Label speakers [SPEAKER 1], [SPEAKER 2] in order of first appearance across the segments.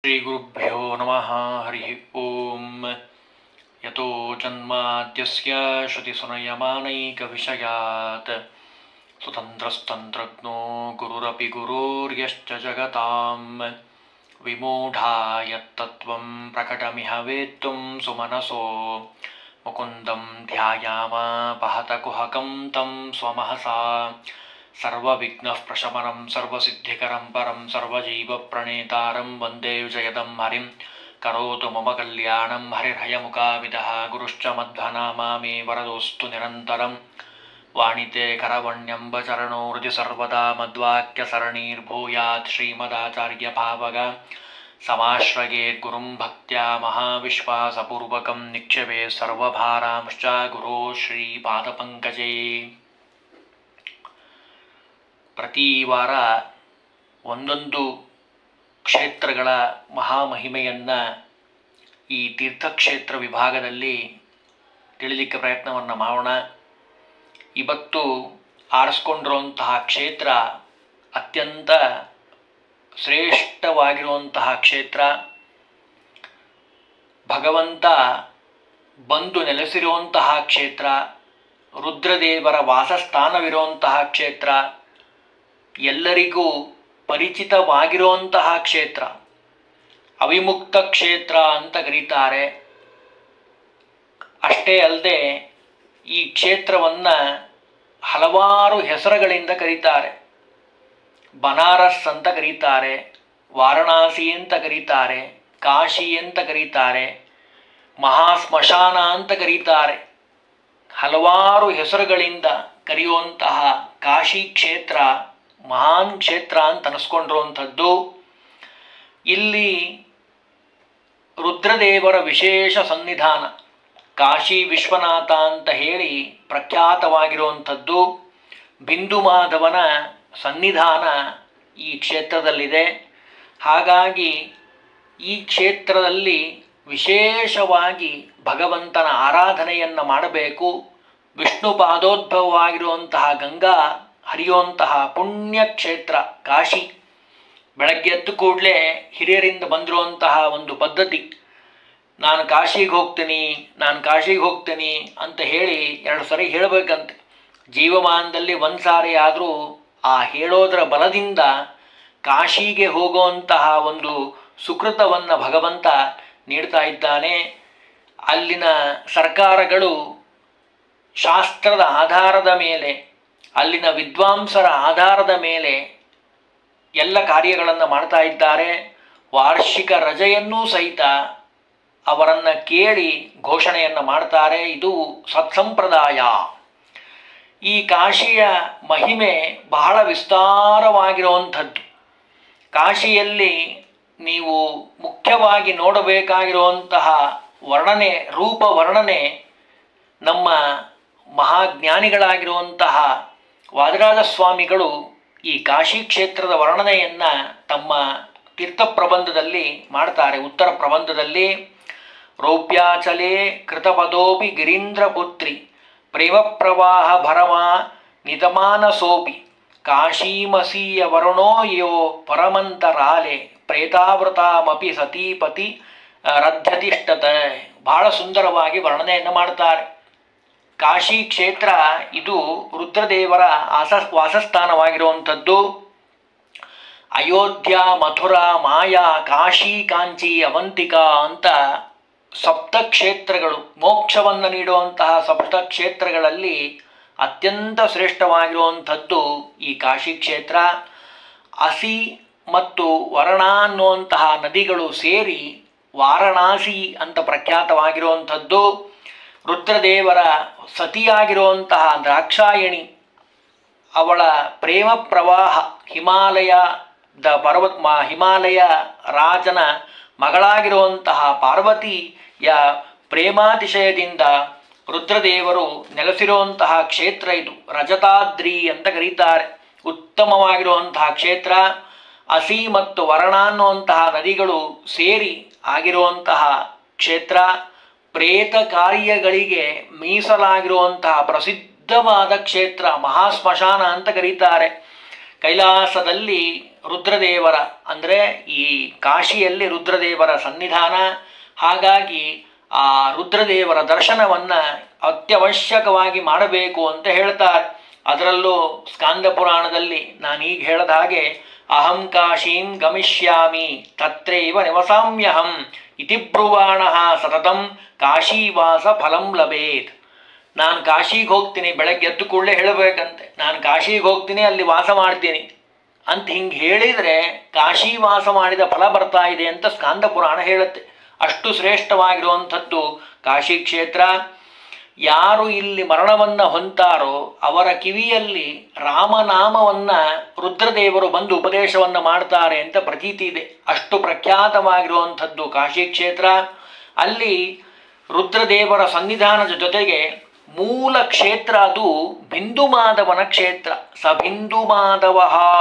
[SPEAKER 1] श्रीगुरुभ्यो नमः हरिः ॐ यतो जन्माद्यस्य श्रुतिसुनयमानैकविषयात् स्वतन्त्रस्तन्त्रज्ञो गुरुरपि गुरोर्यश्च जगतां विमूढा यत्तत्त्वं प्रकटमिह वेत्तुं सुमनसो मुकुन्दं ध्यायामापहतकुहकं तं स्वमहसा सर्वविघ्नः प्रशमनं सर्वसिद्धिकरं परं सर्वजीवप्रणेतारं वन्दे विजयदं हरिं करोतु मम कल्याणं हरिर्हयमुखाविदः गुरुश्च मध्वनामा मे वरदोऽस्तु निरन्तरं वाणिते करवण्यम्बचरणो हृदि सर्वदा मद्वाक्यसरणीर्भूयात् श्रीमदाचार्यभावग समाश्रयेद्गुरुं भक्त्या महाविश्वासपूर्वकं निक्षेपे सर्वभारांश्च गुरो श्रीपादपङ्कजे ಪ್ರತಿ ವಾರ ಒಂದೊಂದು ಕ್ಷೇತ್ರಗಳ ಮಹಾಮಹಿಮೆಯನ್ನು ಈ ತೀರ್ಥಕ್ಷೇತ್ರ ವಿಭಾಗದಲ್ಲಿ ತಿಳಿಲಿಕ್ಕೆ ಪ್ರಯತ್ನವನ್ನು ಮಾಡೋಣ ಇವತ್ತು ಆರಿಸ್ಕೊಂಡಿರುವಂತಹ ಕ್ಷೇತ್ರ ಅತ್ಯಂತ ಶ್ರೇಷ್ಠವಾಗಿರುವಂತಹ ಕ್ಷೇತ್ರ ಭಗವಂತ ಬಂದು ನೆಲೆಸಿರುವಂತಹ ಕ್ಷೇತ್ರ ರುದ್ರದೇವರ ವಾಸಸ್ಥಾನವಿರುವಂತಹ ಕ್ಷೇತ್ರ ಎಲ್ಲರಿಗೂ ಪರಿಚಿತವಾಗಿರುವಂತಹ ಕ್ಷೇತ್ರ ಅವಿಮುಕ್ತ ಕ್ಷೇತ್ರ ಅಂತ ಕರೀತಾರೆ ಅಷ್ಟೇ ಅಲ್ಲದೆ ಈ ಕ್ಷೇತ್ರವನ್ನು ಹಲವಾರು ಹೆಸರುಗಳಿಂದ ಕರೀತಾರೆ ಬನಾರಸ್ ಅಂತ ಕರೀತಾರೆ ವಾರಣಾಸಿ ಅಂತ ಕರೀತಾರೆ ಕಾಶಿ ಅಂತ ಕರೀತಾರೆ ಮಹಾಸ್ಮಶಾನ ಅಂತ ಕರೀತಾರೆ ಹಲವಾರು ಹೆಸರುಗಳಿಂದ ಕರೆಯುವಂತಹ ಕಾಶಿ ಕ್ಷೇತ್ರ ಮಹಾನ್ ಕ್ಷೇತ್ರ ಅಂತ ಅನಿಸ್ಕೊಂಡಿರುವಂಥದ್ದು ಇಲ್ಲಿ ರುದ್ರದೇವರ ವಿಶೇಷ ಸನ್ನಿಧಾನ ಕಾಶಿ ವಿಶ್ವನಾಥ ಅಂತ ಹೇಳಿ ಪ್ರಖ್ಯಾತವಾಗಿರುವಂಥದ್ದು ಬಿಂದು ಮಾಧವನ ಸನ್ನಿಧಾನ ಈ ಕ್ಷೇತ್ರದಲ್ಲಿದೆ ಹಾಗಾಗಿ ಈ ಕ್ಷೇತ್ರದಲ್ಲಿ ವಿಶೇಷವಾಗಿ ಭಗವಂತನ ಆರಾಧನೆಯನ್ನು ಮಾಡಬೇಕು ವಿಷ್ಣು ಪಾದೋದ್ಭವವಾಗಿರುವಂತಹ ಗಂಗಾ ಹರಿಯುವಂತಹ ಪುಣ್ಯ ಕ್ಷೇತ್ರ ಕಾಶಿ ಬೆಳಗ್ಗೆ ಎದ್ದು ಕೂಡಲೇ ಹಿರಿಯರಿಂದ ಬಂದಿರುವಂತಹ ಒಂದು ಪದ್ಧತಿ ನಾನು ಕಾಶಿಗೆ ಹೋಗ್ತೀನಿ ನಾನು ಕಾಶಿಗೆ ಹೋಗ್ತೀನಿ ಅಂತ ಹೇಳಿ ಎರಡು ಸರಿ ಹೇಳಬೇಕಂತೆ ಜೀವಮಾನದಲ್ಲಿ ಒಂದು ಸಾರಿ ಆದರೂ ಆ ಹೇಳೋದರ ಬಲದಿಂದ ಕಾಶಿಗೆ ಹೋಗುವಂತಹ ಒಂದು ಸುಕೃತವನ್ನು ಭಗವಂತ ನೀಡ್ತಾ ಇದ್ದಾನೆ ಅಲ್ಲಿನ ಸರ್ಕಾರಗಳು ಶಾಸ್ತ್ರದ ಆಧಾರದ ಮೇಲೆ ಅಲ್ಲಿನ ವಿದ್ವಾಂಸರ ಆಧಾರದ ಮೇಲೆ ಎಲ್ಲ ಕಾರ್ಯಗಳನ್ನು ಮಾಡ್ತಾ ಇದ್ದಾರೆ ವಾರ್ಷಿಕ ರಜೆಯನ್ನೂ ಸಹಿತ ಅವರನ್ನು ಕೇಳಿ ಘೋಷಣೆಯನ್ನು ಮಾಡ್ತಾರೆ ಇದು ಸತ್ಸಂಪ್ರದಾಯ ಈ ಕಾಶಿಯ ಮಹಿಮೆ ಬಹಳ ವಿಸ್ತಾರವಾಗಿರುವಂಥದ್ದು ಕಾಶಿಯಲ್ಲಿ ನೀವು ಮುಖ್ಯವಾಗಿ ನೋಡಬೇಕಾಗಿರುವಂತಹ ವರ್ಣನೆ ರೂಪ ವರ್ಣನೆ ನಮ್ಮ ಮಹಾಜ್ಞಾನಿಗಳಾಗಿರುವಂತಹ ವಾದರಾಜ ಸ್ವಾಮಿಗಳು ಈ ಕಾಶಿ ಕ್ಷೇತ್ರದ ವರ್ಣನೆಯನ್ನು ತಮ್ಮ ತೀರ್ಥ ಪ್ರಬಂಧದಲ್ಲಿ ಮಾಡ್ತಾರೆ ಉತ್ತರ ಪ್ರಬಂಧದಲ್ಲಿ ರೌಪ್ಯಾಚಲೇ ಕೃತಪದೋಪಿ ಗಿರೀಂದ್ರಪುತ್ರಿ ಪ್ರೇಮ ಪ್ರವಾಹ ಭರಮ ನಿತಮಾನಸೋಪಿ ಕಾಶೀಮಸೀಯ ವರುಣೋ ಯೋ ಪರಮಂತರಾಲೆ ಪ್ರೇತಾವೃತಾಮಪಿ ಸತೀಪತಿ ರದ್ಧತಿಷ್ಠತ ಬಹಳ ಸುಂದರವಾಗಿ ವರ್ಣನೆಯನ್ನು ಮಾಡ್ತಾರೆ ಕಾಶಿ ಕ್ಷೇತ್ರ ಇದು ರುದ್ರದೇವರ ಆಸ ವಾಸಸ್ಥಾನವಾಗಿರುವಂಥದ್ದು ಅಯೋಧ್ಯ ಮಥುರಾ ಮಾಯಾ ಕಾಶಿ ಕಾಂಚಿ ಅವಂತಿಕಾ ಅಂತ ಸಪ್ತ ಕ್ಷೇತ್ರಗಳು ಮೋಕ್ಷವನ್ನು ನೀಡುವಂತಹ ಸಪ್ತ ಕ್ಷೇತ್ರಗಳಲ್ಲಿ ಅತ್ಯಂತ ಶ್ರೇಷ್ಠವಾಗಿರುವಂಥದ್ದು ಈ ಕಾಶಿ ಕ್ಷೇತ್ರ ಅಸಿ ಮತ್ತು ವರಣ ಅನ್ನುವಂತಹ ನದಿಗಳು ಸೇರಿ ವಾರಣಾಸಿ ಅಂತ ಪ್ರಖ್ಯಾತವಾಗಿರುವಂಥದ್ದು ರುದ್ರದೇವರ ಸತಿಯಾಗಿರುವಂತಹ ದ್ರಾಕ್ಷಾಯಣಿ ಅವಳ ಪ್ರೇಮ ಪ್ರವಾಹ ಹಿಮಾಲಯದ ಪರ್ವತ ಮ ಹಿಮಾಲಯ ರಾಜನ ಮಗಳಾಗಿರುವಂತಹ ಪಾರ್ವತಿಯ ಪ್ರೇಮಾತಿಶಯದಿಂದ ರುದ್ರದೇವರು ನೆಲೆಸಿರುವಂತಹ ಕ್ಷೇತ್ರ ಇದು ರಜತಾದ್ರಿ ಅಂತ ಕರೀತಾರೆ ಉತ್ತಮವಾಗಿರುವಂತಹ ಕ್ಷೇತ್ರ ಅಸಿ ಮತ್ತು ವರಣ ಅನ್ನುವಂತಹ ನದಿಗಳು ಸೇರಿ ಆಗಿರುವಂತಹ ಕ್ಷೇತ್ರ ಪ್ರೇತ ಕಾರ್ಯಗಳಿಗೆ ಮೀಸಲಾಗಿರುವಂತಹ ಪ್ರಸಿದ್ಧವಾದ ಕ್ಷೇತ್ರ ಮಹಾಸ್ಮಶಾನ ಅಂತ ಕರೀತಾರೆ ಕೈಲಾಸದಲ್ಲಿ ರುದ್ರದೇವರ ಅಂದರೆ ಈ ಕಾಶಿಯಲ್ಲಿ ರುದ್ರದೇವರ ಸನ್ನಿಧಾನ ಹಾಗಾಗಿ ಆ ರುದ್ರದೇವರ ದರ್ಶನವನ್ನು ಅತ್ಯವಶ್ಯಕವಾಗಿ ಮಾಡಬೇಕು ಅಂತ ಹೇಳ್ತಾರೆ ಅದರಲ್ಲೂ ಸ್ಕಾಂದ ಪುರಾಣದಲ್ಲಿ ನಾನೀಗ ಹೇಳಿದ ಹಾಗೆ ಅಹಂ ಕಾಶೀಂ ಗಮಿಷ್ಯಾಮಿ ತತ್ರೈವ ನಿವಸಾಮ್ಯಹಂ ಇತಿ ಬ್ರುವಾಣ ಸತತಂ ಕಾಶೀವಾಸ ಫಲಂ ಲಭೇತ್ ನಾನು ಕಾಶಿಗೆ ಹೋಗ್ತೀನಿ ಬೆಳಗ್ಗೆ ಎದ್ದು ಕೂಡಲೇ ಹೇಳಬೇಕಂತೆ ನಾನು ಕಾಶಿಗೆ ಹೋಗ್ತೀನಿ ಅಲ್ಲಿ ವಾಸ ಮಾಡ್ತೀನಿ ಅಂತ ಹಿಂಗೆ ಹೇಳಿದರೆ ಕಾಶಿ ವಾಸ ಮಾಡಿದ ಫಲ ಬರ್ತಾ ಇದೆ ಅಂತ ಸ್ಕಾಂದ ಪುರಾಣ ಹೇಳುತ್ತೆ ಅಷ್ಟು ಶ್ರೇಷ್ಠವಾಗಿರುವಂಥದ್ದು ಕಾಶಿ ಕ್ಷೇತ್ರ ಯಾರು ಇಲ್ಲಿ ಮರಣವನ್ನು ಹೊಂತಾರೋ ಅವರ ಕಿವಿಯಲ್ಲಿ ರಾಮನಾಮವನ್ನು ರುದ್ರದೇವರು ಬಂದು ಉಪದೇಶವನ್ನು ಮಾಡ್ತಾರೆ ಅಂತ ಪ್ರತೀತಿ ಇದೆ ಅಷ್ಟು ಪ್ರಖ್ಯಾತವಾಗಿರುವಂಥದ್ದು ಕಾಶಿ ಕ್ಷೇತ್ರ ಅಲ್ಲಿ ರುದ್ರದೇವರ ಸನ್ನಿಧಾನದ ಜೊತೆಗೆ ಮೂಲ ಕ್ಷೇತ್ರ ಅದು ಬಿಂದು ಮಾಧವನ ಕ್ಷೇತ್ರ ಸ ಬಿಂದು ಮಾಧವ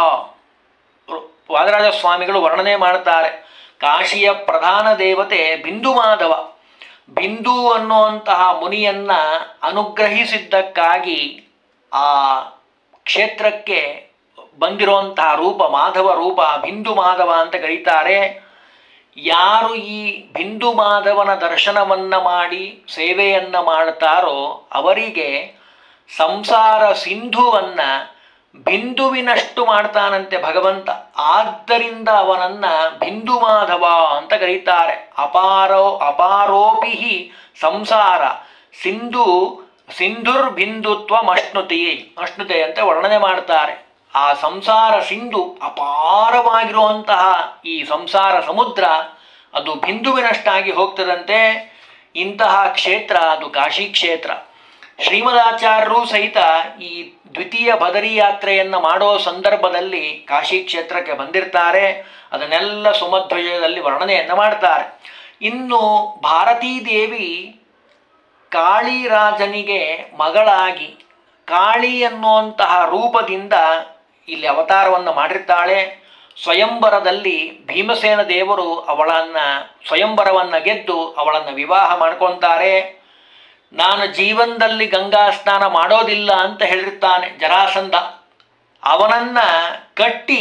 [SPEAKER 1] ವಾದರಾಜ ಸ್ವಾಮಿಗಳು ವರ್ಣನೆ ಮಾಡ್ತಾರೆ ಕಾಶಿಯ ಪ್ರಧಾನ ದೇವತೆ ಬಿಂದು ಮಾಧವ ಬಿಂದು ಅನ್ನುವಂತಹ ಮುನಿಯನ್ನ ಅನುಗ್ರಹಿಸಿದ್ದಕ್ಕಾಗಿ ಆ ಕ್ಷೇತ್ರಕ್ಕೆ ಬಂದಿರುವಂತಹ ರೂಪ ಮಾಧವ ರೂಪ ಬಿಂದು ಮಾಧವ ಅಂತ ಕರೀತಾರೆ ಯಾರು ಈ ಬಿಂದು ಮಾಧವನ ದರ್ಶನವನ್ನ ಮಾಡಿ ಸೇವೆಯನ್ನ ಮಾಡ್ತಾರೋ ಅವರಿಗೆ ಸಂಸಾರ ಸಿಂಧುವನ್ನ ಬಿಂದುವಿನಷ್ಟು ಮಾಡ್ತಾನಂತೆ ಭಗವಂತ ಆದ್ದರಿಂದ ಅವನನ್ನ ಬಿಂದು ಮಾಧವ ಅಂತ ಕರೀತಾರೆ ಅಪಾರೋ ಅಪಾರೋಪಿ ಸಂಸಾರ ಸಿಂಧು ಸಿಂಧುರ್ಬಿಂದುತ್ವ ಅಶ್ನುತಿ ಅಶ್ನುತೆ ಅಂತ ವರ್ಣನೆ ಮಾಡ್ತಾರೆ ಆ ಸಂಸಾರ ಸಿಂಧು ಅಪಾರವಾಗಿರುವಂತಹ ಈ ಸಂಸಾರ ಸಮುದ್ರ ಅದು ಬಿಂದುವಿನಷ್ಟಾಗಿ ಹೋಗ್ತದಂತೆ ಇಂತಹ ಕ್ಷೇತ್ರ ಅದು ಕಾಶಿ ಕ್ಷೇತ್ರ ಶ್ರೀಮದಾಚಾರ್ಯರು ಸಹಿತ ಈ ದ್ವಿತೀಯ ಬದರಿ ಯಾತ್ರೆಯನ್ನು ಮಾಡೋ ಸಂದರ್ಭದಲ್ಲಿ ಕಾಶಿ ಕ್ಷೇತ್ರಕ್ಕೆ ಬಂದಿರ್ತಾರೆ ಅದನ್ನೆಲ್ಲ ಸುಮಧ್ವಜದಲ್ಲಿ ವರ್ಣನೆಯನ್ನು ಮಾಡ್ತಾರೆ ಇನ್ನು ಭಾರತೀ ದೇವಿ ಕಾಳಿರಾಜನಿಗೆ ಮಗಳಾಗಿ ಕಾಳಿ ಅನ್ನುವಂತಹ ರೂಪದಿಂದ ಇಲ್ಲಿ ಅವತಾರವನ್ನು ಮಾಡಿರ್ತಾಳೆ ಸ್ವಯಂವರದಲ್ಲಿ ಭೀಮಸೇನ ದೇವರು ಅವಳನ್ನು ಸ್ವಯಂವರವನ್ನು ಗೆದ್ದು ಅವಳನ್ನು ವಿವಾಹ ಮಾಡ್ಕೊತಾರೆ ನಾನು ಜೀವನದಲ್ಲಿ ಗಂಗಾ ಸ್ನಾನ ಮಾಡೋದಿಲ್ಲ ಅಂತ ಹೇಳಿರ್ತಾನೆ ಜರಾಸಂಧ ಅವನನ್ನ ಕಟ್ಟಿ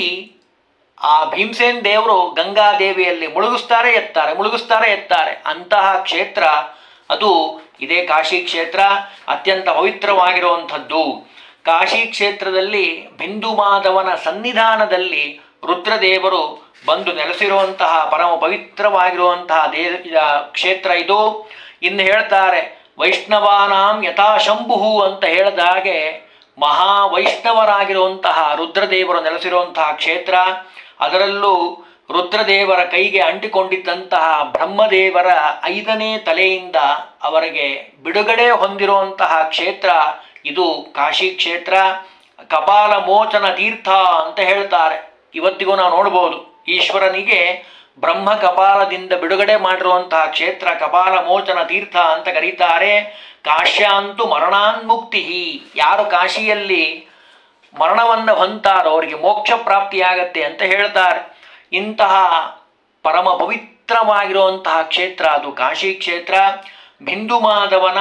[SPEAKER 1] ಆ ಭೀಮಸೇನ್ ದೇವರು ಗಂಗಾದೇವಿಯಲ್ಲಿ ಮುಳುಗಿಸ್ತಾರೆ ಎತ್ತಾರೆ ಮುಳುಗಿಸ್ತಾರೆ ಎತ್ತಾರೆ ಅಂತಹ ಕ್ಷೇತ್ರ ಅದು ಇದೇ ಕಾಶಿ ಕ್ಷೇತ್ರ ಅತ್ಯಂತ ಪವಿತ್ರವಾಗಿರುವಂಥದ್ದು ಕಾಶಿ ಕ್ಷೇತ್ರದಲ್ಲಿ ಬಿಂದು ಮಾಧವನ ಸನ್ನಿಧಾನದಲ್ಲಿ ರುದ್ರದೇವರು ಬಂದು ನೆಲೆಸಿರುವಂತಹ ಪರಮ ಪವಿತ್ರವಾಗಿರುವಂತಹ ದೇ ಕ್ಷೇತ್ರ ಇದು ಇನ್ನು ಹೇಳ್ತಾರೆ ವೈಷ್ಣವಾನಾಂ ಯಥಾಶಂಭು ಅಂತ ಹೇಳಿದ ಹಾಗೆ ಮಹಾವೈಷ್ಣವರಾಗಿರುವಂತಹ ರುದ್ರದೇವರು ನೆಲೆಸಿರುವಂತಹ ಕ್ಷೇತ್ರ ಅದರಲ್ಲೂ ರುದ್ರದೇವರ ಕೈಗೆ ಅಂಟಿಕೊಂಡಿದ್ದಂತಹ ಬ್ರಹ್ಮದೇವರ ಐದನೇ ತಲೆಯಿಂದ ಅವರಿಗೆ ಬಿಡುಗಡೆ ಹೊಂದಿರುವಂತಹ ಕ್ಷೇತ್ರ ಇದು ಕಾಶಿ ಕ್ಷೇತ್ರ ಕಪಾಲ ಮೋಚನ ತೀರ್ಥ ಅಂತ ಹೇಳ್ತಾರೆ ಇವತ್ತಿಗೂ ನಾವು ನೋಡ್ಬೋದು ಈಶ್ವರನಿಗೆ ಬ್ರಹ್ಮ ಕಪಾಲದಿಂದ ಬಿಡುಗಡೆ ಮಾಡಿರುವಂತಹ ಕ್ಷೇತ್ರ ಕಪಾಲ ಮೋಚನ ತೀರ್ಥ ಅಂತ ಕರೀತಾರೆ ಕಾಶ್ಯಾಂತು ಮರಣಾನ್ಮುಕ್ತಿ ಯಾರು ಕಾಶಿಯಲ್ಲಿ ಮರಣವನ್ನು ಹೊಂತಾರೋ ಅವರಿಗೆ ಮೋಕ್ಷ ಪ್ರಾಪ್ತಿಯಾಗತ್ತೆ ಅಂತ ಹೇಳ್ತಾರೆ ಇಂತಹ ಪರಮ ಪವಿತ್ರವಾಗಿರುವಂತಹ ಕ್ಷೇತ್ರ ಅದು ಕಾಶಿ ಕ್ಷೇತ್ರ ಬಿಂದು ಮಾಧವನ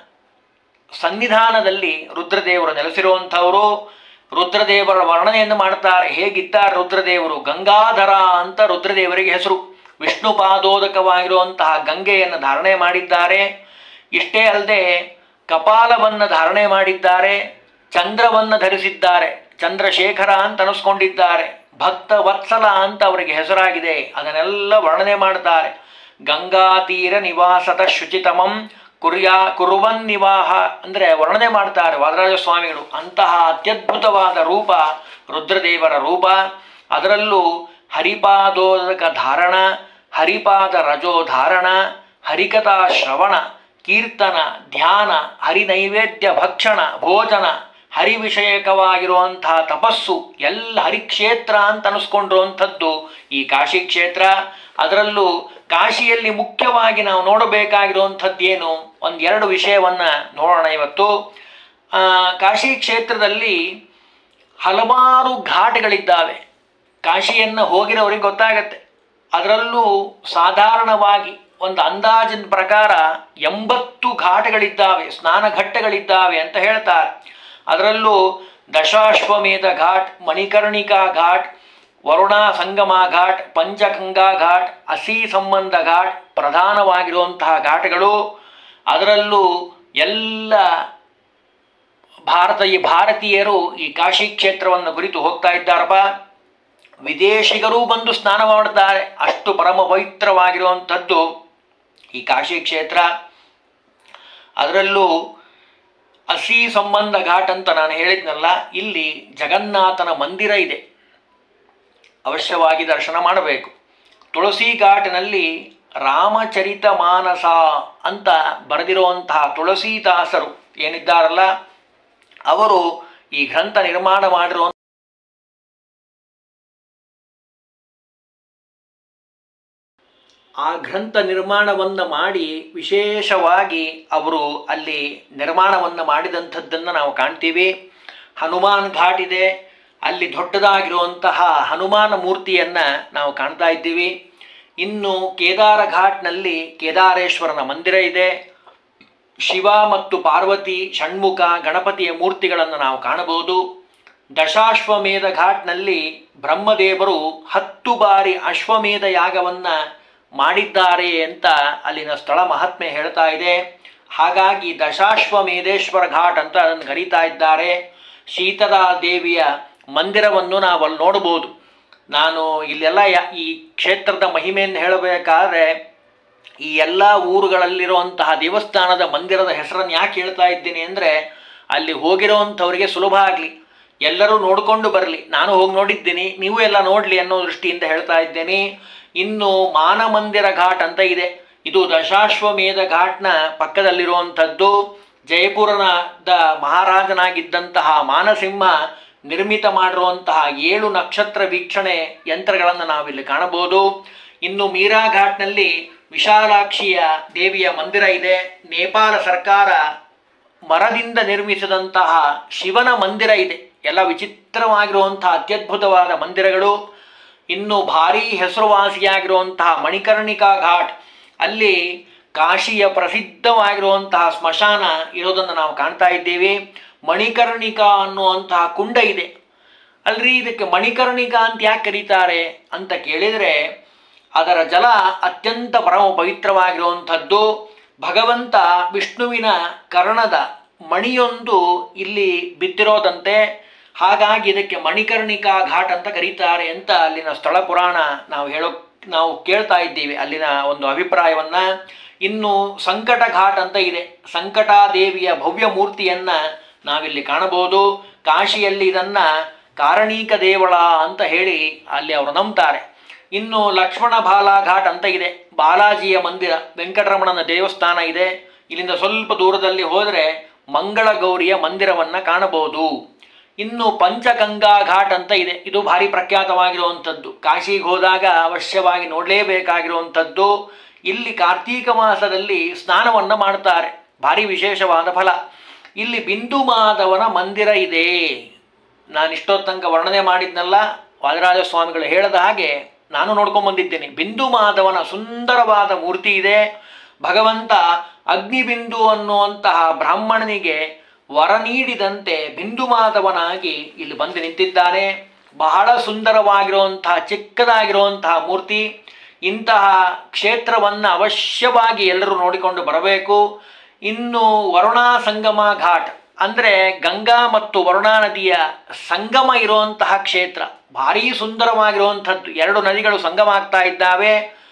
[SPEAKER 1] ಸನ್ನಿಧಾನದಲ್ಲಿ ರುದ್ರದೇವರು ನೆಲೆಸಿರುವಂಥವರು ರುದ್ರದೇವರ ವರ್ಣನೆಯನ್ನು ಮಾಡ್ತಾರೆ ಹೇಗಿದ್ದಾರೆ ರುದ್ರದೇವರು ಗಂಗಾಧರ ಅಂತ ರುದ್ರದೇವರಿಗೆ ಹೆಸರು ವಿಷ್ಣು ಪಾದೋದಕವಾಗಿರುವಂತಹ ಗಂಗೆಯನ್ನು ಧಾರಣೆ ಮಾಡಿದ್ದಾರೆ ಇಷ್ಟೇ ಅಲ್ಲದೆ ಕಪಾಲವನ್ನು ಧಾರಣೆ ಮಾಡಿದ್ದಾರೆ ಚಂದ್ರವನ್ನು ಧರಿಸಿದ್ದಾರೆ ಚಂದ್ರಶೇಖರ ಅಂತ ಅನಿಸ್ಕೊಂಡಿದ್ದಾರೆ ಭಕ್ತ ವತ್ಸಲ ಅಂತ ಅವರಿಗೆ ಹೆಸರಾಗಿದೆ ಅದನ್ನೆಲ್ಲ ವರ್ಣನೆ ಮಾಡ್ತಾರೆ ಗಂಗಾ ತೀರ ನಿವಾಸದ ಶುಚಿತಮಂ ಕುರ್ಯಾ ಕುರುವನ್ ನಿವಾಹ ಅಂದರೆ ವರ್ಣನೆ ಮಾಡ್ತಾರೆ ವಾದರಾಜ ಸ್ವಾಮಿಗಳು ಅಂತಹ ಅತ್ಯದ್ಭುತವಾದ ರೂಪ ರುದ್ರದೇವರ ರೂಪ ಅದರಲ್ಲೂ ಹರಿಪಾದೋದಕ ಧಾರಣ ಹರಿಪಾದ ರಜೋ ಧಾರಣ ಹರಿಕಥಾ ಶ್ರವಣ ಕೀರ್ತನ ಧ್ಯಾನ ಹರಿನೈವೇದ್ಯ ಭಕ್ಷಣ ಭೋಜನ ಹರಿ ವಿಷಯಕವಾಗಿರುವಂತಹ ತಪಸ್ಸು ಎಲ್ಲ ಹರಿಕ್ಷೇತ್ರ ಅಂತ ಅನಿಸ್ಕೊಂಡಿರುವಂಥದ್ದು ಈ ಕಾಶಿ ಕ್ಷೇತ್ರ ಅದರಲ್ಲೂ ಕಾಶಿಯಲ್ಲಿ ಮುಖ್ಯವಾಗಿ ನಾವು ನೋಡಬೇಕಾಗಿರುವಂಥದ್ದು ಏನು ಒಂದೆರಡು ವಿಷಯವನ್ನು ನೋಡೋಣ ಇವತ್ತು ಆ, ಕಾಶಿ ಕ್ಷೇತ್ರದಲ್ಲಿ ಹಲವಾರು ಘಾಟ್ಗಳಿದ್ದಾವೆ ಕಾಶಿಯನ್ನು ಹೋಗಿರೋರಿಗೆ ಗೊತ್ತಾಗತ್ತೆ ಅದರಲ್ಲೂ ಸಾಧಾರಣವಾಗಿ ಒಂದು ಅಂದಾಜಿನ ಪ್ರಕಾರ ಎಂಬತ್ತು ಘಾಟ್ಗಳಿದ್ದಾವೆ ಸ್ನಾನಘಟ್ಟಗಳಿದ್ದಾವೆ ಅಂತ ಹೇಳ್ತಾರೆ ಅದರಲ್ಲೂ ದಶಾಶ್ವಮೇಧ ಘಾಟ್ ಮಣಿಕರ್ಣಿಕಾ ಘಾಟ್ ವರುಣ ಸಂಗಮ ಘಾಟ್ ಪಂಚಗಂಗಾ ಘಾಟ್ ಅಸಿ ಸಂಬಂಧ ಘಾಟ್ ಪ್ರಧಾನವಾಗಿರುವಂತಹ ಘಾಟ್ಗಳು ಅದರಲ್ಲೂ ಎಲ್ಲ ಭಾರತ ಈ ಭಾರತೀಯರು ಈ ಕಾಶಿ ಕ್ಷೇತ್ರವನ್ನು ಕುರಿತು ಹೋಗ್ತಾ ಇದ್ದಾರಪ್ಪ ವಿದೇಶಿಗರೂ ಬಂದು ಸ್ನಾನ ಮಾಡ್ತಾರೆ ಅಷ್ಟು ಪರಮ ಪವಿತ್ರವಾಗಿರುವಂಥದ್ದು ಈ ಕಾಶಿ ಕ್ಷೇತ್ರ ಅದರಲ್ಲೂ ಅಸಿ ಸಂಬಂಧ ಘಾಟ್ ಅಂತ ನಾನು ಹೇಳಿದ್ನಲ್ಲ ಇಲ್ಲಿ ಜಗನ್ನಾಥನ ಮಂದಿರ ಇದೆ ಅವಶ್ಯವಾಗಿ ದರ್ಶನ ಮಾಡಬೇಕು ತುಳಸಿ ಘಾಟ್ನಲ್ಲಿ ರಾಮಚರಿತ ಮಾನಸ ಅಂತ ಬರೆದಿರುವಂತಹ ತುಳಸೀದಾಸರು ಏನಿದ್ದಾರಲ್ಲ ಅವರು ಈ ಗ್ರಂಥ ನಿರ್ಮಾಣ ಮಾಡಿರುವ ಆ ಗ್ರಂಥ ನಿರ್ಮಾಣವನ್ನು ಮಾಡಿ ವಿಶೇಷವಾಗಿ ಅವರು ಅಲ್ಲಿ ನಿರ್ಮಾಣವನ್ನು ಮಾಡಿದಂಥದ್ದನ್ನು ನಾವು ಕಾಣ್ತೀವಿ ಹನುಮಾನ್ ಘಾಟ್ ಇದೆ ಅಲ್ಲಿ ದೊಡ್ಡದಾಗಿರುವಂತಹ ಹನುಮಾನ ಮೂರ್ತಿಯನ್ನು ನಾವು ಕಾಣ್ತಾ ಇದ್ದೀವಿ ಇನ್ನು ಕೇದಾರ ಘಾಟ್ನಲ್ಲಿ ಕೇದಾರೇಶ್ವರನ ಮಂದಿರ ಇದೆ ಶಿವ ಮತ್ತು ಪಾರ್ವತಿ ಷಣ್ಮುಖ ಗಣಪತಿಯ ಮೂರ್ತಿಗಳನ್ನು ನಾವು ಕಾಣಬಹುದು ದಶಾಶ್ವಮೇಧ ಘಾಟ್ನಲ್ಲಿ ಬ್ರಹ್ಮದೇವರು ಹತ್ತು ಬಾರಿ ಅಶ್ವಮೇಧ ಯಾಗವನ್ನು ಮಾಡಿದ್ದಾರೆ ಅಂತ ಅಲ್ಲಿನ ಸ್ಥಳ ಮಹಾತ್ಮೆ ಹೇಳ್ತಾ ಇದೆ ಹಾಗಾಗಿ ದಶಾಶ್ವಮೇಧೇಶ್ವರ ಘಾಟ್ ಅಂತ ಅದನ್ನು ಕರೀತಾ ಇದ್ದಾರೆ ಶೀತಲಾ ದೇವಿಯ ಮಂದಿರವನ್ನು ನಾವು ಅಲ್ಲಿ ನೋಡ್ಬೋದು ನಾನು ಇಲ್ಲೆಲ್ಲ ಯ- ಈ ಕ್ಷೇತ್ರದ ಮಹಿಮೆಯನ್ನು ಹೇಳಬೇಕಾದ್ರೆ ಈ ಎಲ್ಲ ಊರುಗಳಲ್ಲಿರುವಂತಹ ದೇವಸ್ಥಾನದ ಮಂದಿರದ ಹೆಸರನ್ನು ಯಾಕೆ ಹೇಳ್ತಾ ಇದ್ದೀನಿ ಅಂದರೆ ಅಲ್ಲಿ ಹೋಗಿರೋವಂಥವರಿಗೆ ಸುಲಭ ಆಗಲಿ ಎಲ್ಲರೂ ನೋಡಿಕೊಂಡು ಬರಲಿ ನಾನು ಹೋಗಿ ನೋಡಿದ್ದೀನಿ ನೀವು ಎಲ್ಲ ನೋಡಲಿ ಅನ್ನೋ ದೃಷ್ಟಿಯಿಂದ ಹೇಳ್ತಾ ಇದ್ದೇನೆ ಇನ್ನು ಮಾನಮಂದಿರ ಘಾಟ್ ಅಂತ ಇದೆ ಇದು ದಶಾಶ್ವಮೇಧ ಘಾಟ್ನ ಪಕ್ಕದಲ್ಲಿರುವಂಥದ್ದು ಜಯಪುರದ ಮಹಾರಾಜನಾಗಿದ್ದಂತಹ ಮಾನಸಿಂಹ ನಿರ್ಮಿತ ಮಾಡಿರುವಂತಹ ಏಳು ನಕ್ಷತ್ರ ವೀಕ್ಷಣೆ ಯಂತ್ರಗಳನ್ನು ನಾವಿಲ್ಲಿ ಕಾಣಬಹುದು ಇನ್ನು ಮೀರಾ ಘಾಟ್ನಲ್ಲಿ ವಿಶಾಲಾಕ್ಷಿಯ ದೇವಿಯ ಮಂದಿರ ಇದೆ ನೇಪಾಳ ಸರ್ಕಾರ ಮರದಿಂದ ನಿರ್ಮಿಸಿದಂತಹ ಶಿವನ ಮಂದಿರ ಇದೆ ಎಲ್ಲ ವಿಚಿತ್ರವಾಗಿರುವಂತಹ ಅತ್ಯದ್ಭುತವಾದ ಮಂದಿರಗಳು ಇನ್ನು ಭಾರೀ ಹೆಸರುವಾಸಿಯಾಗಿರುವಂತಹ ಮಣಿಕರ್ಣಿಕಾ ಘಾಟ್ ಅಲ್ಲಿ ಕಾಶಿಯ ಪ್ರಸಿದ್ಧವಾಗಿರುವಂತಹ ಸ್ಮಶಾನ ಇರೋದನ್ನು ನಾವು ಕಾಣ್ತಾ ಇದ್ದೇವೆ ಮಣಿಕರ್ಣಿಕಾ ಅನ್ನುವಂತಹ ಕುಂಡ ಇದೆ ಅಲ್ರಿ ಇದಕ್ಕೆ ಮಣಿಕರ್ಣಿಕಾ ಅಂತ ಯಾಕೆ ಕರೀತಾರೆ ಅಂತ ಕೇಳಿದರೆ ಅದರ ಜಲ ಅತ್ಯಂತ ಪರಮ ಪವಿತ್ರವಾಗಿರುವಂಥದ್ದು ಭಗವಂತ ವಿಷ್ಣುವಿನ ಕರ್ಣದ ಮಣಿಯೊಂದು ಇಲ್ಲಿ ಬಿದ್ದಿರೋದಂತೆ ಹಾಗಾಗಿ ಇದಕ್ಕೆ ಮಣಿಕರ್ಣಿಕಾ ಘಾಟ್ ಅಂತ ಕರೀತಾರೆ ಅಂತ ಅಲ್ಲಿನ ಸ್ಥಳ ಪುರಾಣ ನಾವು ಹೇಳೋ ನಾವು ಕೇಳ್ತಾ ಇದ್ದೀವಿ ಅಲ್ಲಿನ ಒಂದು ಅಭಿಪ್ರಾಯವನ್ನ ಇನ್ನು ಸಂಕಟ ಘಾಟ್ ಅಂತ ಇದೆ ಸಂಕಟಾದೇವಿಯ ಭವ್ಯ ಮೂರ್ತಿಯನ್ನ ನಾವಿಲ್ಲಿ ಕಾಣಬಹುದು ಕಾಶಿಯಲ್ಲಿ ಇದನ್ನ ಕಾರಣೀಕ ದೇವಳ ಅಂತ ಹೇಳಿ ಅಲ್ಲಿ ಅವರು ನಂಬ್ತಾರೆ ಇನ್ನು ಲಕ್ಷ್ಮಣ ಬಾಲ ಘಾಟ್ ಅಂತ ಇದೆ ಬಾಲಾಜಿಯ ಮಂದಿರ ವೆಂಕಟರಮಣನ ದೇವಸ್ಥಾನ ಇದೆ ಇಲ್ಲಿಂದ ಸ್ವಲ್ಪ ದೂರದಲ್ಲಿ ಹೋದರೆ ಮಂಗಳ ಗೌರಿಯ ಮಂದಿರವನ್ನು ಕಾಣಬಹುದು ಇನ್ನು ಪಂಚಗಂಗಾ ಘಾಟ್ ಅಂತ ಇದೆ ಇದು ಭಾರಿ ಪ್ರಖ್ಯಾತವಾಗಿರುವಂಥದ್ದು ಕಾಶಿಗೆ ಹೋದಾಗ ಅವಶ್ಯವಾಗಿ ನೋಡಲೇಬೇಕಾಗಿರುವಂಥದ್ದು ಇಲ್ಲಿ ಕಾರ್ತೀಕ ಮಾಸದಲ್ಲಿ ಸ್ನಾನವನ್ನು ಮಾಡ್ತಾರೆ ಭಾರಿ ವಿಶೇಷವಾದ ಫಲ ಇಲ್ಲಿ ಬಿಂದು ಮಾಧವನ ಮಂದಿರ ಇದೆ ನಾನು ಇಷ್ಟೊತ್ತು ತನಕ ವರ್ಣನೆ ಮಾಡಿದ್ನಲ್ಲ ವಾದರಾಜ ಸ್ವಾಮಿಗಳು ಹೇಳಿದ ಹಾಗೆ ನಾನು ನೋಡ್ಕೊಂಡು ಬಂದಿದ್ದೇನೆ ಬಿಂದು ಮಾಧವನ ಸುಂದರವಾದ ಮೂರ್ತಿ ಇದೆ ಭಗವಂತ ಅಗ್ನಿಬಿಂದು ಅನ್ನುವಂತಹ ಬ್ರಾಹ್ಮಣನಿಗೆ ವರ ನೀಡಿದಂತೆ ಬಿಂದು ಮಾಧವನಾಗಿ ಇಲ್ಲಿ ಬಂದು ನಿಂತಿದ್ದಾನೆ ಬಹಳ ಸುಂದರವಾಗಿರುವಂತಹ ಚಿಕ್ಕದಾಗಿರುವಂತಹ ಮೂರ್ತಿ ಇಂತಹ ಕ್ಷೇತ್ರವನ್ನು ಅವಶ್ಯವಾಗಿ ಎಲ್ಲರೂ ನೋಡಿಕೊಂಡು ಬರಬೇಕು ಇನ್ನು ವರುಣಾ ಸಂಗಮ ಘಾಟ್ ಅಂದರೆ ಗಂಗಾ ಮತ್ತು ವರುಣಾ ನದಿಯ ಸಂಗಮ ಇರುವಂತಹ ಕ್ಷೇತ್ರ ಭಾರೀ ಸುಂದರವಾಗಿರುವಂಥದ್ದು ಎರಡು ನದಿಗಳು ಸಂಗಮ ಆಗ್ತಾ ಇದ್ದಾವೆ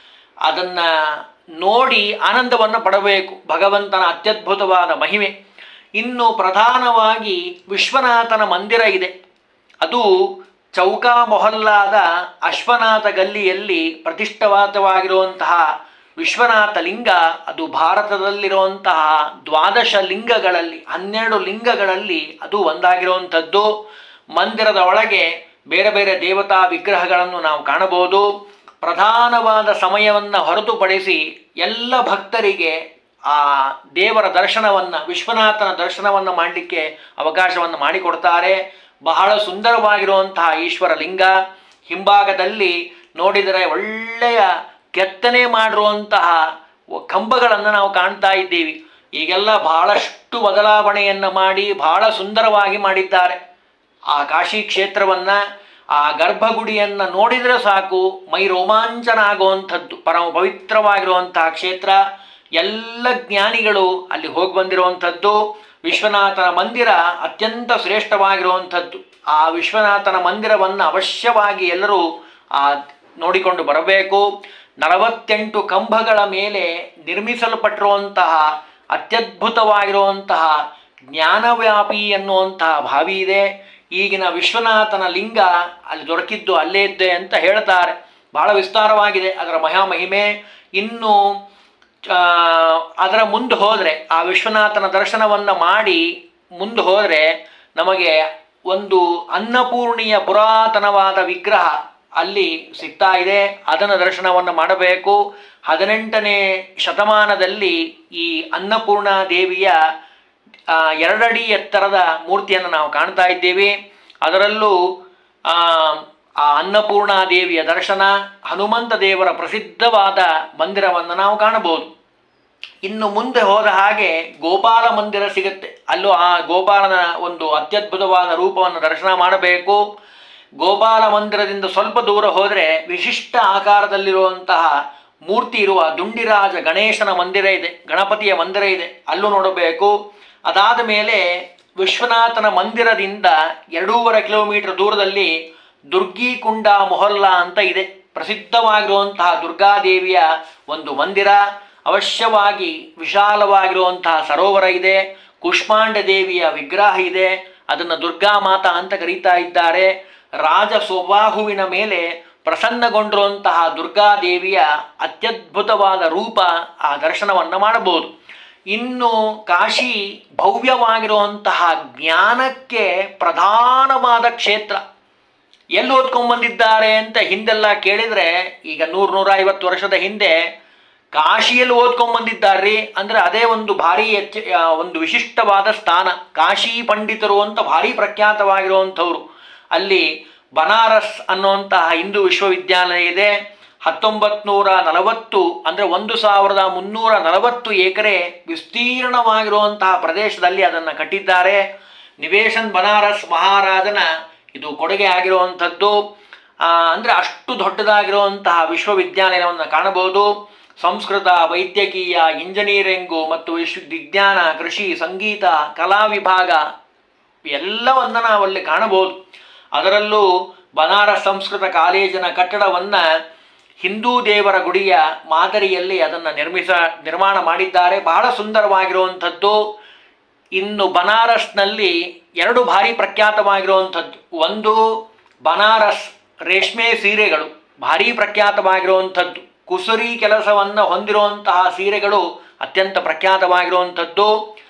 [SPEAKER 1] ಅದನ್ನು ನೋಡಿ ಆನಂದವನ್ನು ಪಡಬೇಕು ಭಗವಂತನ ಅತ್ಯದ್ಭುತವಾದ ಮಹಿಮೆ ಇನ್ನು ಪ್ರಧಾನವಾಗಿ ವಿಶ್ವನಾಥನ ಮಂದಿರ ಇದೆ ಅದು ಚೌಕಾ ಮೊಹಲ್ಲಾದ ಅಶ್ವನಾಥ ಗಲ್ಲಿಯಲ್ಲಿ ಪ್ರತಿಷ್ಠಾತವಾಗಿರುವಂತಹ ವಿಶ್ವನಾಥ ಲಿಂಗ ಅದು ಭಾರತದಲ್ಲಿರುವಂತಹ ದ್ವಾದಶ ಲಿಂಗಗಳಲ್ಲಿ ಹನ್ನೆರಡು ಲಿಂಗಗಳಲ್ಲಿ ಅದು ಒಂದಾಗಿರುವಂಥದ್ದು ಮಂದಿರದ ಒಳಗೆ ಬೇರೆ ಬೇರೆ ದೇವತಾ ವಿಗ್ರಹಗಳನ್ನು ನಾವು ಕಾಣಬಹುದು ಪ್ರಧಾನವಾದ ಸಮಯವನ್ನು ಹೊರತುಪಡಿಸಿ ಎಲ್ಲ ಭಕ್ತರಿಗೆ ಆ ದೇವರ ದರ್ಶನವನ್ನು ವಿಶ್ವನಾಥನ ದರ್ಶನವನ್ನು ಮಾಡಲಿಕ್ಕೆ ಅವಕಾಶವನ್ನು ಮಾಡಿಕೊಡ್ತಾರೆ ಬಹಳ ಸುಂದರವಾಗಿರುವಂತಹ ಈಶ್ವರ ಲಿಂಗ ಹಿಂಭಾಗದಲ್ಲಿ ನೋಡಿದರೆ ಒಳ್ಳೆಯ ಕೆತ್ತನೆ ಮಾಡಿರುವಂತಹ ಕಂಬಗಳನ್ನು ನಾವು ಕಾಣ್ತಾ ಇದ್ದೀವಿ ಈಗೆಲ್ಲ ಬಹಳಷ್ಟು ಬದಲಾವಣೆಯನ್ನು ಮಾಡಿ ಬಹಳ ಸುಂದರವಾಗಿ ಮಾಡಿದ್ದಾರೆ ಆ ಕಾಶಿ ಕ್ಷೇತ್ರವನ್ನು ಆ ಗರ್ಭಗುಡಿಯನ್ನು ನೋಡಿದರೆ ಸಾಕು ಮೈ ರೋಮಾಂಚನ ಆಗುವಂಥದ್ದು ಪರಮ ಪವಿತ್ರವಾಗಿರುವಂತಹ ಕ್ಷೇತ್ರ ಎಲ್ಲ ಜ್ಞಾನಿಗಳು ಅಲ್ಲಿ ಹೋಗಿ ಬಂದಿರುವಂಥದ್ದು ವಿಶ್ವನಾಥನ ಮಂದಿರ ಅತ್ಯಂತ ಶ್ರೇಷ್ಠವಾಗಿರುವಂಥದ್ದು ಆ ವಿಶ್ವನಾಥನ ಮಂದಿರವನ್ನು ಅವಶ್ಯವಾಗಿ ಎಲ್ಲರೂ ಆ ನೋಡಿಕೊಂಡು ಬರಬೇಕು ನಲವತ್ತೆಂಟು ಕಂಬಗಳ ಮೇಲೆ ನಿರ್ಮಿಸಲ್ಪಟ್ಟಿರುವಂತಹ ಅತ್ಯದ್ಭುತವಾಗಿರುವಂತಹ ಜ್ಞಾನವ್ಯಾಪಿ ಅನ್ನುವಂತಹ ಭಾವಿ ಇದೆ ಈಗಿನ ವಿಶ್ವನಾಥನ ಲಿಂಗ ಅಲ್ಲಿ ದೊರಕಿದ್ದು ಅಲ್ಲೇ ಇದ್ದೆ ಅಂತ ಹೇಳ್ತಾರೆ ಬಹಳ ವಿಸ್ತಾರವಾಗಿದೆ ಅದರ ಮಹಾಮಹಿಮೆ ಇನ್ನು ಆ, ಅದರ ಮುಂದೆ ಹೋದರೆ ಆ ವಿಶ್ವನಾಥನ ದರ್ಶನವನ್ನು ಮಾಡಿ ಮುಂದೆ ಹೋದರೆ ನಮಗೆ ಒಂದು ಅನ್ನಪೂರ್ಣಿಯ ಪುರಾತನವಾದ ವಿಗ್ರಹ ಅಲ್ಲಿ ಸಿಗ್ತಾ ಇದೆ ಅದನ್ನು ದರ್ಶನವನ್ನು ಮಾಡಬೇಕು ಹದಿನೆಂಟನೇ ಶತಮಾನದಲ್ಲಿ ಈ ಅನ್ನಪೂರ್ಣ ದೇವಿಯ ಆ, ಎರಡಡಿ ಎತ್ತರದ ಮೂರ್ತಿಯನ್ನು ನಾವು ಕಾಣ್ತಾ ಇದ್ದೇವೆ ಅದರಲ್ಲೂ ಆ, ಆ ಅನ್ನಪೂರ್ಣ ದೇವಿಯ ದರ್ಶನ ಹನುಮಂತ ದೇವರ ಪ್ರಸಿದ್ಧವಾದ ಮಂದಿರವನ್ನು ನಾವು ಕಾಣಬಹುದು ಇನ್ನು ಮುಂದೆ ಹೋದ ಹಾಗೆ ಗೋಪಾಲ ಮಂದಿರ ಸಿಗುತ್ತೆ ಅಲ್ಲೂ ಆ ಗೋಪಾಲನ ಒಂದು ಅತ್ಯದ್ಭುತವಾದ ರೂಪವನ್ನು ದರ್ಶನ ಮಾಡಬೇಕು ಗೋಪಾಲ ಮಂದಿರದಿಂದ ಸ್ವಲ್ಪ ದೂರ ಹೋದರೆ ವಿಶಿಷ್ಟ ಆಕಾರದಲ್ಲಿರುವಂತಹ ಮೂರ್ತಿ ಇರುವ ದುಂಡಿರಾಜ ಗಣೇಶನ ಮಂದಿರ ಇದೆ ಗಣಪತಿಯ ಮಂದಿರ ಇದೆ ಅಲ್ಲೂ ನೋಡಬೇಕು ಅದಾದ ಮೇಲೆ ವಿಶ್ವನಾಥನ ಮಂದಿರದಿಂದ ಎರಡೂವರೆ ಕಿಲೋಮೀಟರ್ ದೂರದಲ್ಲಿ ದುರ್ಗಿಕುಂಡ ಮೊಹಲ್ಲಾ ಅಂತ ಇದೆ ಪ್ರಸಿದ್ಧವಾಗಿರುವಂತಹ ದುರ್ಗಾದೇವಿಯ ಒಂದು ಮಂದಿರ ಅವಶ್ಯವಾಗಿ ವಿಶಾಲವಾಗಿರುವಂತಹ ಸರೋವರ ಇದೆ ಕುಷ್ಮಾಂಡ ದೇವಿಯ ವಿಗ್ರಹ ಇದೆ ಅದನ್ನು ದುರ್ಗಾ ಮಾತಾ ಅಂತ ಕರೀತಾ ಇದ್ದಾರೆ ರಾಜ ಸ್ವಬಾಹುವಿನ ಮೇಲೆ ಪ್ರಸನ್ನಗೊಂಡಿರುವಂತಹ ದುರ್ಗಾದೇವಿಯ ಅತ್ಯದ್ಭುತವಾದ ರೂಪ ಆ ದರ್ಶನವನ್ನು ಮಾಡಬಹುದು ಇನ್ನು ಕಾಶಿ ಭವ್ಯವಾಗಿರುವಂತಹ ಜ್ಞಾನಕ್ಕೆ ಪ್ರಧಾನವಾದ ಕ್ಷೇತ್ರ ಎಲ್ಲಿ ಓದ್ಕೊಂಡ್ಬಂದಿದ್ದಾರೆ ಅಂತ ಹಿಂದೆಲ್ಲ ಕೇಳಿದರೆ ಈಗ ನೂರು ನೂರ ಐವತ್ತು ವರ್ಷದ ಹಿಂದೆ ಕಾಶಿಯಲ್ಲಿ ಓದ್ಕೊಂಡ್ಬಂದಿದ್ದಾರ್ರಿ ಅಂದರೆ ಅದೇ ಒಂದು ಭಾರಿ ಹೆಚ್ಚು ಆ, ಒಂದು ವಿಶಿಷ್ಟವಾದ ಸ್ಥಾನ ಕಾಶಿ ಪಂಡಿತರು ಅಂತ ಭಾರಿ ಪ್ರಖ್ಯಾತವಾಗಿರುವಂಥವ್ರು ಅಲ್ಲಿ ಬನಾರಸ್ ಅನ್ನುವಂತಹ ಹಿಂದೂ ವಿಶ್ವವಿದ್ಯಾಲಯ ಇದೆ ಹತ್ತೊಂಬತ್ತು ನೂರ ನಲವತ್ತು ಅಂದರೆ ಒಂದು ಸಾವಿರದ ಮುನ್ನೂರ ನಲವತ್ತು ಎಕರೆ ವಿಸ್ತೀರ್ಣವಾಗಿರುವಂತಹ ಪ್ರದೇಶದಲ್ಲಿ ಅದನ್ನು ಕಟ್ಟಿದ್ದಾರೆ ನಿವೇಶನ್ ಬನಾರಸ್ ಮಹಾರಾಜನ ಇದು ಕೊಡುಗೆ ಆಗಿರುವಂಥದ್ದು ಆ, ಅಂದರೆ ಅಷ್ಟು ದೊಡ್ಡದಾಗಿರುವಂತಹ ವಿಶ್ವವಿದ್ಯಾಲಯವನ್ನು ಕಾಣಬಹುದು ಸಂಸ್ಕೃತ ವೈದ್ಯಕೀಯ ಇಂಜಿನಿಯರಿಂಗು ಮತ್ತು ವಿಶ್ವ ವಿಜ್ಞಾನ ಕೃಷಿ ಸಂಗೀತ ಕಲಾ ವಿಭಾಗ ಎಲ್ಲವನ್ನ ನಾವು ಅಲ್ಲಿ ಕಾಣಬಹುದು ಅದರಲ್ಲೂ ಬನಾರಸ್ ಸಂಸ್ಕೃತ ಕಾಲೇಜಿನ ಕಟ್ಟಡವನ್ನು ಹಿಂದೂ ದೇವರ ಗುಡಿಯ ಮಾದರಿಯಲ್ಲಿ ಅದನ್ನು ನಿರ್ಮಿಸ ನಿರ್ಮಾಣ ಮಾಡಿದ್ದಾರೆ ಬಹಳ ಸುಂದರವಾಗಿರುವಂಥದ್ದು ಇನ್ನು ಬನಾರಸ್ನಲ್ಲಿ ಎರಡು ಭಾರಿ ಪ್ರಖ್ಯಾತವಾಗಿರುವಂಥದ್ದು ಒಂದು ಬನಾರಸ್ ರೇಷ್ಮೆ ಸೀರೆಗಳು ಭಾರಿ ಪ್ರಖ್ಯಾತವಾಗಿರುವಂಥದ್ದು ಕುಸುರಿ ಕೆಲಸವನ್ನು ಹೊಂದಿರುವಂತಹ ಸೀರೆಗಳು ಅತ್ಯಂತ ಪ್ರಖ್ಯಾತವಾಗಿರುವಂಥದ್ದು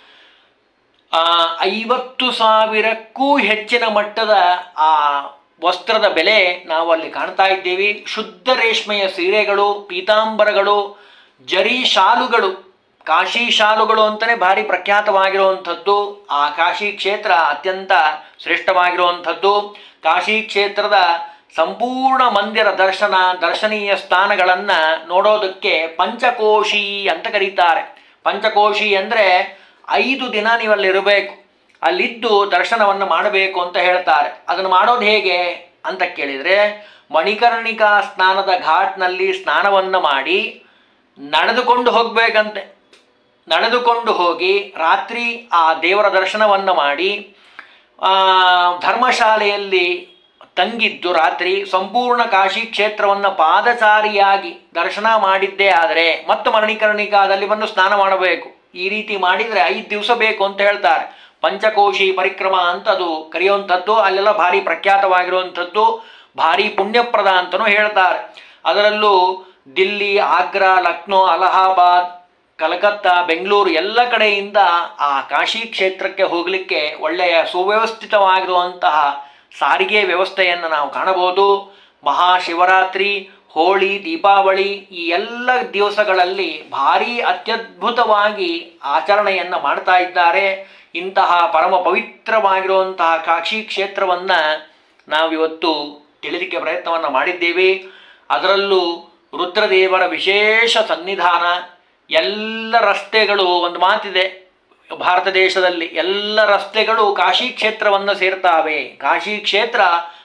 [SPEAKER 1] ಆ, ಐವತ್ತು ಸಾವಿರಕ್ಕೂ ಹೆಚ್ಚಿನ ಮಟ್ಟದ ಆ ವಸ್ತ್ರದ ಬೆಲೆ ನಾವು ಅಲ್ಲಿ ಕಾಣ್ತಾ ಇದ್ದೀವಿ ಶುದ್ಧ ರೇಷ್ಮೆಯ ಸೀರೆಗಳು ಪೀತಾಂಬರಗಳು ಜರಿ ಶಾಲುಗಳು ಕಾಶಿ ಶಾಲುಗಳು ಅಂತಲೇ ಭಾರಿ ಪ್ರಖ್ಯಾತವಾಗಿರುವಂಥದ್ದು ಆ ಕಾಶಿ ಕ್ಷೇತ್ರ ಅತ್ಯಂತ ಶ್ರೇಷ್ಠವಾಗಿರುವಂಥದ್ದು ಕಾಶಿ ಕ್ಷೇತ್ರದ ಸಂಪೂರ್ಣ ಮಂದಿರ ದರ್ಶನ ದರ್ಶನೀಯ ಸ್ಥಾನಗಳನ್ನು ನೋಡೋದಕ್ಕೆ ಪಂಚಕೋಶಿ ಅಂತ ಕರೀತಾರೆ ಪಂಚಕೋಶಿ ಅಂದರೆ ಐದು ದಿನ ನೀವು ಅಲ್ಲಿರಬೇಕು ಅಲ್ಲಿದ್ದು ದರ್ಶನವನ್ನು ಮಾಡಬೇಕು ಅಂತ ಹೇಳ್ತಾರೆ ಅದನ್ನು ಮಾಡೋದು ಹೇಗೆ ಅಂತ ಕೇಳಿದರೆ ಮಣಿಕರ್ಣಿಕಾ ಸ್ನಾನದ ಘಾಟ್ನಲ್ಲಿ ಸ್ನಾನವನ್ನು ಮಾಡಿ ನಡೆದುಕೊಂಡು ಹೋಗಬೇಕಂತೆ ನಡೆದುಕೊಂಡು ಹೋಗಿ ರಾತ್ರಿ ಆ ದೇವರ ದರ್ಶನವನ್ನು ಮಾಡಿ ಆ, ಧರ್ಮಶಾಲೆಯಲ್ಲಿ ತಂಗಿದ್ದು ರಾತ್ರಿ ಸಂಪೂರ್ಣ ಕಾಶಿ ಕ್ಷೇತ್ರವನ್ನು ಪಾದಚಾರಿಯಾಗಿ ದರ್ಶನ ಮಾಡಿದ್ದೇ ಆದರೆ ಮತ್ತು ಮರಣಿಕರ್ಣಿಕಾದಲ್ಲಿ ಬಂದು ಸ್ನಾನ ಮಾಡಬೇಕು ಈ ರೀತಿ ಮಾಡಿದರೆ ಐದು ದಿವಸ ಬೇಕು ಅಂತ ಹೇಳ್ತಾರೆ ಪಂಚಕೋಶಿ ಪರಿಕ್ರಮ ಅಂತ ಅದು ಕರೆಯುವಂಥದ್ದು ಅಲ್ಲೆಲ್ಲ ಭಾರಿ ಪ್ರಖ್ಯಾತವಾಗಿರುವಂಥದ್ದು ಭಾರಿ ಪುಣ್ಯಪ್ರದ ಅಂತಲೂ ಹೇಳ್ತಾರೆ ಅದರಲ್ಲೂ ದಿಲ್ಲಿ ಆಗ್ರಾ ಲಕ್ನೋ ಅಲಹಾಬಾದ್ ಕಲಕತ್ತಾ ಬೆಂಗಳೂರು ಎಲ್ಲ ಕಡೆಯಿಂದ ಆ ಕಾಶಿ ಕ್ಷೇತ್ರಕ್ಕೆ ಹೋಗಲಿಕ್ಕೆ ಒಳ್ಳೆಯ ಸುವ್ಯವಸ್ಥಿತವಾಗಿರುವಂತಹ ಸಾರಿಗೆ ವ್ಯವಸ್ಥೆಯನ್ನು ನಾವು ಕಾಣಬಹುದು ಮಹಾಶಿವರಾತ್ರಿ ಹೋಳಿ ದೀಪಾವಳಿ ಈ ಎಲ್ಲ ದಿವಸಗಳಲ್ಲಿ ಭಾರಿ ಅತ್ಯದ್ಭುತವಾಗಿ ಆಚರಣೆಯನ್ನು ಮಾಡ್ತಾ ಇದ್ದಾರೆ ಇಂತಹ ಪರಮ ಪವಿತ್ರವಾಗಿರುವಂತಹ ಕಾಶಿ ಕ್ಷೇತ್ರವನ್ನು ನಾವಿವತ್ತು ತಿಳಿಲಿಕ್ಕೆ ಪ್ರಯತ್ನವನ್ನು ಮಾಡಿದ್ದೇವೆ ಅದರಲ್ಲೂ ರುದ್ರದೇವರ ವಿಶೇಷ ಸನ್ನಿಧಾನ ಎಲ್ಲ ರಸ್ತೆಗಳು ಒಂದು ಮಾತಿದೆ ಭಾರತ ದೇಶದಲ್ಲಿ ಎಲ್ಲ ರಸ್ತೆಗಳು ಕಾಶಿ ಕ್ಷೇತ್ರವನ್ನು ಸೇರ್ತಾವೆ ಕಾಶಿ ಕ್ಷೇತ್ರ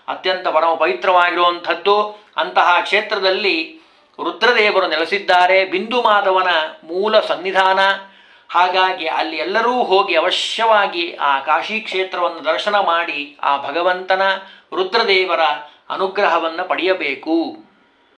[SPEAKER 1] ಅತ್ಯಂತ ಪರಮ ಪವಿತ್ರವಾಗಿರುವಂಥದ್ದು ಅಂತಹ ಕ್ಷೇತ್ರದಲ್ಲಿ ರುದ್ರದೇವರು ನೆಲೆಸಿದ್ದಾರೆ ಬಿಂದು ಮಾಧವನ ಮೂಲ ಸನ್ನಿಧಾನ ಹಾಗಾಗಿ ಅಲ್ಲಿ ಎಲ್ಲರೂ ಹೋಗಿ ಅವಶ್ಯವಾಗಿ ಆ ಕಾಶಿ ಕ್ಷೇತ್ರವನ್ನು ದರ್ಶನ ಮಾಡಿ ಆ ಭಗವಂತನ ರುದ್ರದೇವರ ಅನುಗ್ರಹವನ್ನು ಪಡೆಯಬೇಕು